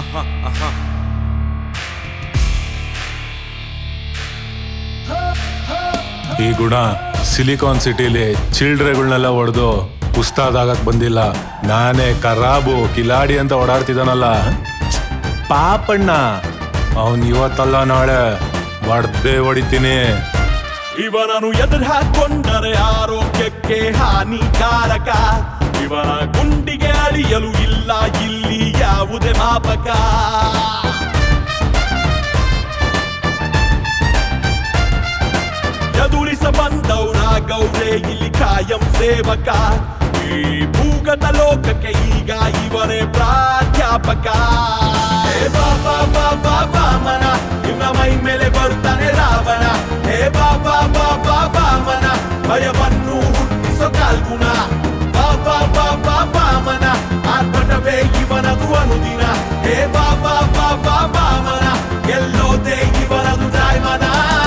Aha, aha. ಈ ಗುಣ silicon ಸಿಟಿಲಿ ಚಿಲ್ಡ್ರೆಗಳನ್ನೆಲ್ಲ ಹೊಡೆದು ಉಸ್ತಾದ್ ಆಗಕ್ ಬಂದಿಲ್ಲ ನಾನೇ ಕರಾಬು ಕಿಲಾಡಿ ಅಂತ ಓಡಾಡ್ತಿದ್ದಾನಲ್ಲ ಪಾಪಣ್ಣ ಅವನ್ ಇವತ್ತಲ್ಲ ನಾಳೆ ಹೊಡ್ದೇ ಹೊಡಿತೀನಿ ಇವನನ್ನು ಎದುರು ಹಾಕೊಂಡರೆ ಆರೋಗ್ಯಕ್ಕೆ ಹಾನಿಕಾರಕ ಇವನ ಗುಂಡಿಗೆ ಅಳಿಯಲು ಇಲ್ಲ ಇಲ್ಲಿ ಯಾವುದೇ ಮಾಪಕ ಎದುರಿಸ ಬಂದವರ ಗೌರೇ ಇಲ್ಲಿ ಕಾಯಂ ಸೇವಕ ಈ ಭೂಗತ ಲೋಕಕ್ಕೆ ಈಗ ಇವರೇ ಪ್ರಾಧ್ಯಾಪಕ ಹೇ ಬಾಬಾ ಬಾಬಾ ಬಾಮನ ಇವನ ಮೈ ಮೇಲೆ ಬರುತ್ತಾನೆ ರಾವಣ ಹೇ ಬಾಬಾ ಬಾಬಾ ಬಾಮನ ಭಯವನ್ನು ಹುಟ್ಟಿಸೋ ಕಾಲ್ಗುಣ ಬಾಬಾ ಬಾಬಾ ಬಾಮನ ಆರ್ಭಟವೇ ಇವನದು ಅನುದಿನ ಹೇ ಬಾಬಾ ಬಾಬಾ ಬಾಮನ ಗೆಲ್ಲೋದೇ ಇವನದು ಜಾಯ್ಮನ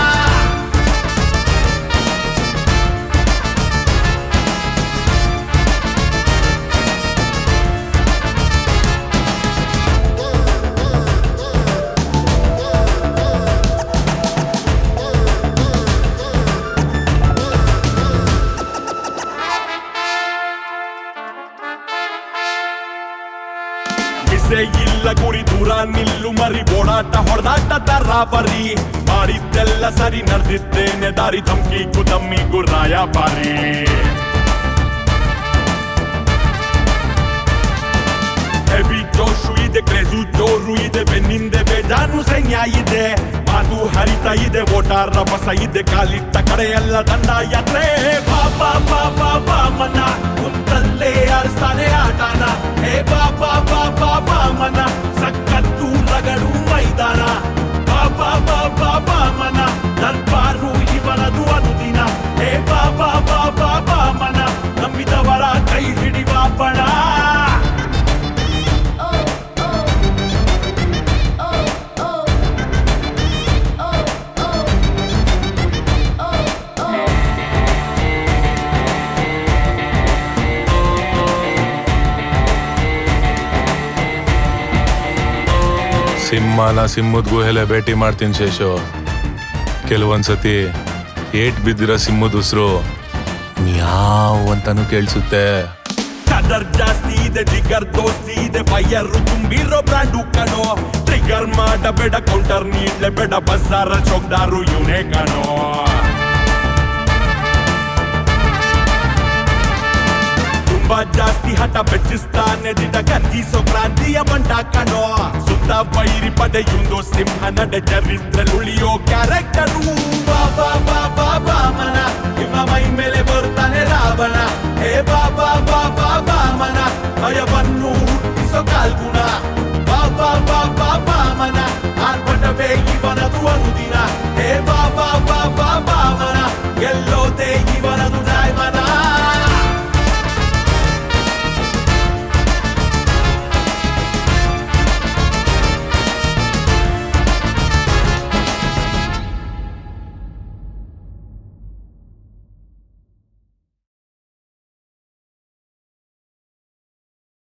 ಮಿಸೆ ಇಲ್ಲ ಗುರಿ ದೂರ ನಿಲ್ಲು ಮರಿ ಓಡಾಟ ಹೊಡೆದಾಟ ತರ ಬರಿ ಮಾಡಿದ್ದೆಲ್ಲ ಸರಿ ನಡೆದಿದ್ದೇನೆ ದಾರಿ ಧಮ್ಕಿ ಕುದಮ್ಮಿ ಗುರಾಯ ಬಾರಿ ಹೆವಿ ಜೋಶು ಇದೆ ಕ್ರೇಜು ಜೋರು ಇದೆ ಬೆನ್ನಿಂದೆ ಬೇಜಾನು ಸೈನ್ಯ ಇದೆ ಮಾತು ಹರಿತಾ ಇದೆ ಓಟಾರ ಬಸ ಇದೆ ಕಾಲಿಟ್ಟ ಕಡೆಯೆಲ್ಲ ದಂಡ ಯಾತ್ರೆ ಬಾಬಾ ಬಾಬಾ ಬಾಮನ ಕುಂತಲ್ಲೇ ಆರಿಸ್ತಾನೆ ಆಟಾನ ಹೇ ಬಾಬಾ ಬಾಬಾ ಬಾಮನ ಸಕ್ಕತ್ತು ರಗಡು ಮೈದಾನ ಬಾಬಾ ಬಾಬಾ ಬಾಮನ ದರ್ಬಾರು ಇವನದು ಅನುದಿನ ಹೇ ಬಾಬಾ ಬಾಬಾ ಬಾಮನ ನಂಬಿದವರ ಕೈ ಹಿಡಿವ ಬಣ ಸಿಂಹನ ಸಿಂಹದ ಗುಹೆಲೆ ಭೇಟಿ ಮಾಡ್ತೀನಿ ಶೇಷು ಕೆಲವೊಂದ್ಸತಿ ಏಟ್ ಬಿದ್ದಿರೋ ಸಿಂಹದ ಉಸ್ರು ಮ್ಯಾವ್ ಅಂತಾನು ಕೇಳಿಸುತ್ತೆ ಕದರ್ ಜಾಸ್ತಿ ಇದೆ ಜಿಗರ್ ದೋಸ್ತಿ ಇದೆ ಬಯ್ಯರು ತುಂಬಿರೋ ಬ್ರಾಂಡು ಕಣೋ ಟ್ರಿಗರ್ ಮಾಡಬೇಡ ಕೌಂಟರ್ ನೀಡಲೇಬೇಡ ಬಸ್ಸಾರ ಚೌಕ್ದಾರು ಇವನೇ ಕಣೋ ತುಂಬಾ ಜಾಸ್ತಿ ಹಠ ಬೆಚ್ಚಿಸ್ತಾನೆ ದಿಟ ಗರ್ಜಿಸೋ ಕ್ರಾಂತಿಯ ಬಂಟ ಕಣೋ ಸುತ್ತ ಬೈರಿ ಪಡೆ ಇವಂದು ಸಿಂಹ ನಡೆ ಚರಿತ್ರೆ ಉಳಿಯೋ ಕ್ಯಾರೆಕ್ಟರು ಬಾಬಾ ಬಾಬಾ ಬಾಮನ ನಿಮ್ಮ ಮೈ ಮೇಲೆ ಬರುತ್ತಾನೆ ರಾವಣ ಹೇ ಬಾಬಾ ಬಾಬಾ ಬಾಮನ ಭಯವನ್ನು ಹುಟ್ಟಿಸೋ ಕಾಲ್ಗುಣ ಬಾಬಾ ಬಾಬಾ ಬಾಮನ ಆರ್ಭಟವೇ ಇವನದು ಅನುದಿನ